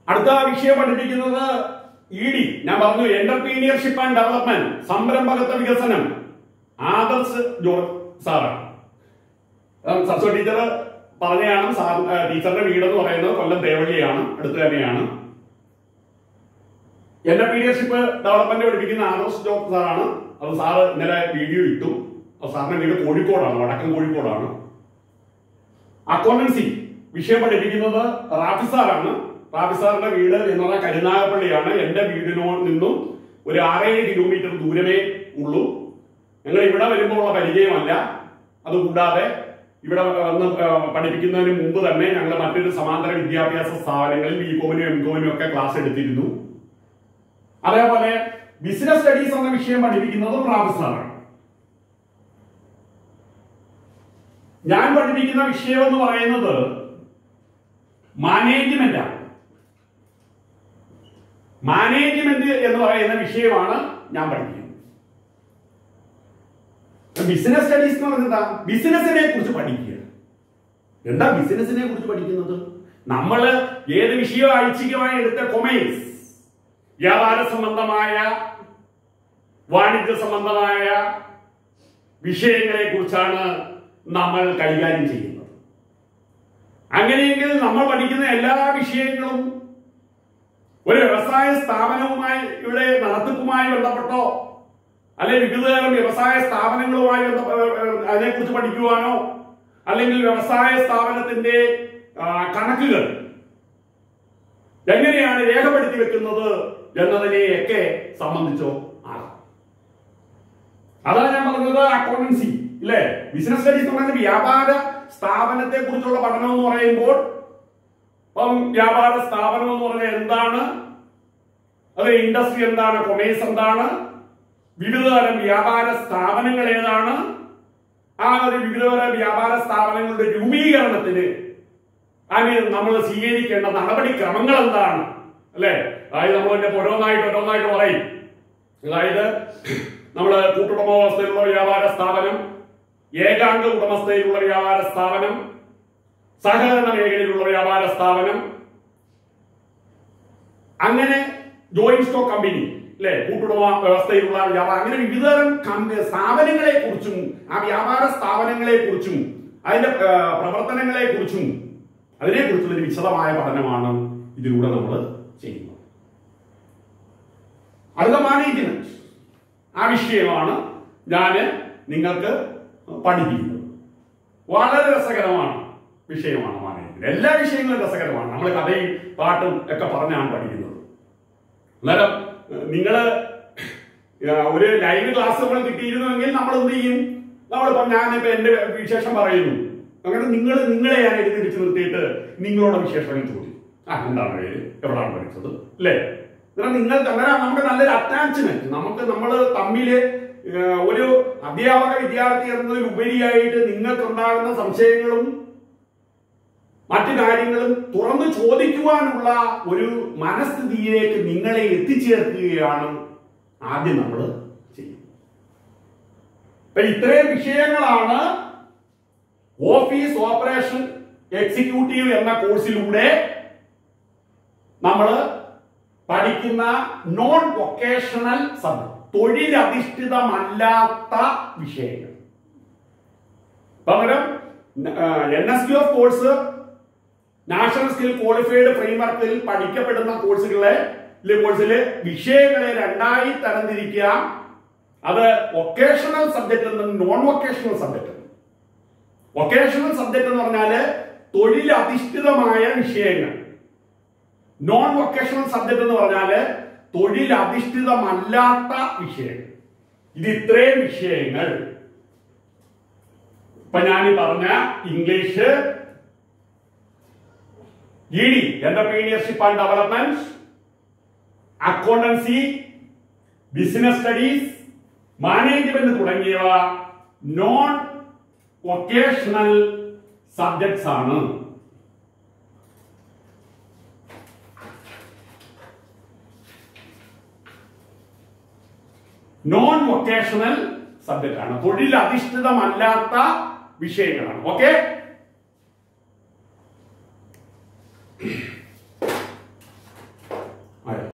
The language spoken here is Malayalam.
അടുത്ത വിഷയം പഠിപ്പിക്കുന്നത് ഇ ഡി ഞാൻ പറഞ്ഞു എന്റർപ്രീനിയർഷിപ്പ് ആൻഡ് ഡെവലപ്മെന്റ് സംരംഭകത്വ വികസനം ആദർശ് ജോർജ് സാറാണ് സരസ്വ ടീച്ചർ പറഞ്ഞതാണ് സാർ ആ, ടീച്ചറുടെ വീടെന്ന് പറയുന്നത് കൊല്ലം തേവള്ളിയാണ് അടുത്ത് തന്നെയാണ് എന്റർപ്രീനിയർഷിപ്പ് ഡെവലപ്മെന്റ് പഠിപ്പിക്കുന്ന ആദർശ് ജോർജ് സാറാണ് അത് സാറ് ഇന്നലെ വീഡിയോ ഇട്ടു അത് സാറിന്റെ വീട് കോഴിക്കോടാണ് വടക്കൻ കോഴിക്കോടാണ് അക്കൗണ്ടൻസി വിഷയം പഠിപ്പിക്കുന്നത് റാഫി സാറാണ് റാഫി സാറിന്റെ വീട് എന്ന് പറഞ്ഞാൽ കരുനാഗപ്പള്ളിയാണ് എന്റെ വീടിനോ നിന്നും ഒരു ആറേഴ് കിലോമീറ്റർ ദൂരമേ ഉള്ളൂ ഞങ്ങൾ ഇവിടെ വരുമ്പോൾ ഉള്ള പരിചയമല്ല അതുകൂടാതെ ഇവിടെ വന്ന് ആ, പഠിപ്പിക്കുന്നതിന് മുമ്പ് തന്നെ ഞങ്ങൾ മറ്റൊരു സമാന്തര വിദ്യാഭ്യാസ സ്ഥാപനങ്ങളിൽ ബി കോമിനും എം കോമിനും ഒക്കെ ക്ലാസ് എടുത്തിരുന്നു അതേപോലെ ബിസിനസ് സ്റ്റഡീസ് എന്ന വിഷയം പഠിപ്പിക്കുന്നതും റാഫി സാറാണ് ഞാൻ പഠിപ്പിക്കുന്ന വിഷയം എന്ന് പറയുന്നത് മാനേജ്മെന്റ് ആണ് മാനേജ്മെന്റ് എന്ന് പറയുന്ന വിഷയമാണ് ഞാൻ പഠിക്കുന്നത് ബിസിനസ് സ്റ്റഡീസ് എന്ന് പറഞ്ഞാൽ എന്താ ബിസിനസിനെ കുറിച്ച് പഠിക്കുക എന്താ ബിസിനസിനെ കുറിച്ച് പഠിക്കുന്നത് നമ്മൾ ഏത് വിഷയം ഐച്ഛികമായി എടുത്ത കൊമേഴ്സ് വ്യാപാര സംബന്ധമായ വാണിജ്യ സംബന്ധമായ വിഷയങ്ങളെ കുറിച്ചാണ് നമ്മൾ കൈകാര്യം ചെയ്യുന്നത് അങ്ങനെയെങ്കിൽ നമ്മൾ പഠിക്കുന്ന എല്ലാ വിഷയങ്ങളും ഒരു വ്യവസായ സ്ഥാപനവുമായി ഇവിടെ നടത്തിപ്പുമായി ബന്ധപ്പെട്ടോ അല്ലെങ്കിൽ വിവിധതരം വ്യവസായ സ്ഥാപനങ്ങളുമായി ബന്ധ- ഏഹ് ഏഹ് അതിനെക്കുറിച്ച് പഠിക്കുവാനോ അല്ലെങ്കിൽ വ്യവസായ സ്ഥാപനത്തിന്റെ ആ, കണക്കുകൾ എങ്ങനെയാണ് രേഖപ്പെടുത്തി വെക്കുന്നത് എന്നതിനെയൊക്കെ സംബന്ധിച്ചോ ആകാം അതാണ് ഞാൻ പറഞ്ഞത് അക്കൗണ്ടൻസി ഇല്ലേ ബിസിനസ് സ്റ്റഡീസ് എന്ന് പറയുന്നത് വ്യാപാര സ്ഥാപനത്തെ കുറിച്ചുള്ള പഠനം എന്ന് പറയുമ്പോൾ ഇപ്പം വ്യാപാര സ്ഥാപനം എന്ന് പറഞ്ഞാൽ എന്താണ് അത് ഇൻഡസ്ട്രി എന്താണ് കൊമേഴ്സ് എന്താണ് വിവിധതരം വ്യാപാര സ്ഥാപനങ്ങൾ ഏതാണ് ആ ഒരു വിവിധതരം വ്യാപാര സ്ഥാപനങ്ങളുടെ രൂപീകരണത്തിന് അതിന് നമ്മൾ സ്വീകരിക്കേണ്ട നടപടിക്രമങ്ങൾ എന്താണ് അല്ലെ അതായത് നമ്മൾ തന്നെ ഓരോന്നായിട്ട് ഓരോന്നായിട്ട് പറയും അതായത് നമ്മള് കൂട്ടുടമ വ്യവസ്ഥയിലുള്ള വ്യാപാര സ്ഥാപനം ഏകാംഗ ഉടമസ്ഥയിലുള്ള വ്യാപാര സ്ഥാപനം സഹകരണ മേഖലയിലുള്ള വ്യാപാര സ്ഥാപനം അങ്ങനെ ജോയിന്റ് സ്റ്റോക്ക് കമ്പനി അല്ലെ കൂട്ടുടമ വ്യവസ്ഥയിലുള്ള വ്യാപാരം അങ്ങനെ വിവിധതരം കമ്പ- സ്ഥാപനങ്ങളെ കുറിച്ചും ആ വ്യാപാര സ്ഥാപനങ്ങളെ കുറിച്ചും അതിന്റെ ആ, പ്രവർത്തനങ്ങളെ കുറിച്ചും അതിനെ കുറിച്ചുള്ള ഒരു വിശദമായ പഠനമാണ് ഇതിലൂടെ നമ്മൾ ചെയ്യുന്നത് അടുത്ത മാനേജ്മെന്റ് ആ വിഷയമാണ് ഞാൻ നിങ്ങൾക്ക് പഠിപ്പിക്കുന്നത് വളരെ രസകരമാണ് വിഷയമാണ് മാനേജ്മെന്റ് എല്ലാ വിഷയങ്ങളും രസകരമാണ് നമ്മൾ കഥയും പാട്ടും ഒക്കെ പറഞ്ഞാണ് പഠിക്കുന്നത് അന്നേരം നിങ്ങൾ ഒരു ലൈവ് ക്ലാസ് നമ്മൾ കിട്ടിയിരുന്നുവെങ്കിൽ നമ്മൾ എന്ത് ചെയ്യും നമ്മളിപ്പോ ഞാനിപ്പോ എന്റെ വിശേഷം പറയുന്നു അങ്ങനെ നിങ്ങൾ നിങ്ങളെ ഞാൻ എഴുതിരിച്ച് നിർത്തിയിട്ട് നിങ്ങളോട് വിശേഷങ്ങൾ ചോദിക്കും ആ എന്താണ് പേര് എവിടെയാണ് പഠിച്ചത് അല്ലേ എന്നാൽ നിങ്ങൾക്ക് അങ്ങനെ നമുക്ക് നല്ലൊരു അറ്റാച്ച്മെന്റ് നമുക്ക് നമ്മൾ തമ്മില് ഏഹ്, ഒരു അധ്യാപക വിദ്യാർത്ഥി എന്നതിൽ ഉപരിയായിട്ട് നിങ്ങൾക്കുണ്ടാകുന്ന സംശയങ്ങളും മറ്റു കാര്യങ്ങളും തുറന്നു ചോദിക്കുവാനുള്ള ഒരു മനസ്ഥിതിയിലേക്ക് നിങ്ങളെ എത്തിച്ചേർക്കുകയാണ് ആദ്യം നമ്മൾ ചെയ്യുന്നത് അപ്പൊ ഇത്രയും വിഷയങ്ങളാണ് ഓഫീസ് ഓപ്പറേഷൻ എക്സിക്യൂട്ടീവ് എന്ന കോഴ്സിലൂടെ നമ്മൾ പഠിക്കുന്ന നോൺ വൊക്കേഷണൽ സബ്ജക്ട് തൊഴിലധിഷ്ഠിതമല്ലാത്ത വിഷയങ്ങൾ പകരം N S Q F course national skill qualified ഫ്രെയിംവർക്കിൽ പഠിക്കപ്പെടുന്ന കോഴ്സുകളെ കോഴ്സിലെ വിഷയങ്ങളെ രണ്ടായി തരംതിരിക്കുക അത് വൊക്കേഷണൽ സബ്ജക്റ്റ് എന്നും നോൺ വൊക്കേഷണൽ സബ്ജക്റ്റ് എന്നും വൊക്കേഷണൽ സബ്ജക്ട് എന്ന് പറഞ്ഞാല് തൊഴിലധിഷ്ഠിതമായ വിഷയങ്ങൾ നോൺ വൊക്കേഷണൽ സബ്ജക്ട് എന്ന് പറഞ്ഞാല് തൊഴിലധിഷ്ഠിതമല്ലാത്ത വിഷയങ്ങൾ ഇത് ഇത്രയും വിഷയങ്ങൾ ഇപ്പൊ ഞാൻ ഈ പറഞ്ഞ English E D entrepreneurship and development accountancy business studies management തുടങ്ങിയവ നോൺ വൊക്കേഷണൽ സബ്ജക്ട്സ് ആണ് നോൺ വൊക്കേഷണൽ സബ്ജക്റ്റ് ആണ് തൊഴിലധിഷ്ഠിതമല്ലാത്ത വിഷയങ്ങളാണ് ഓക്കെ ആയത്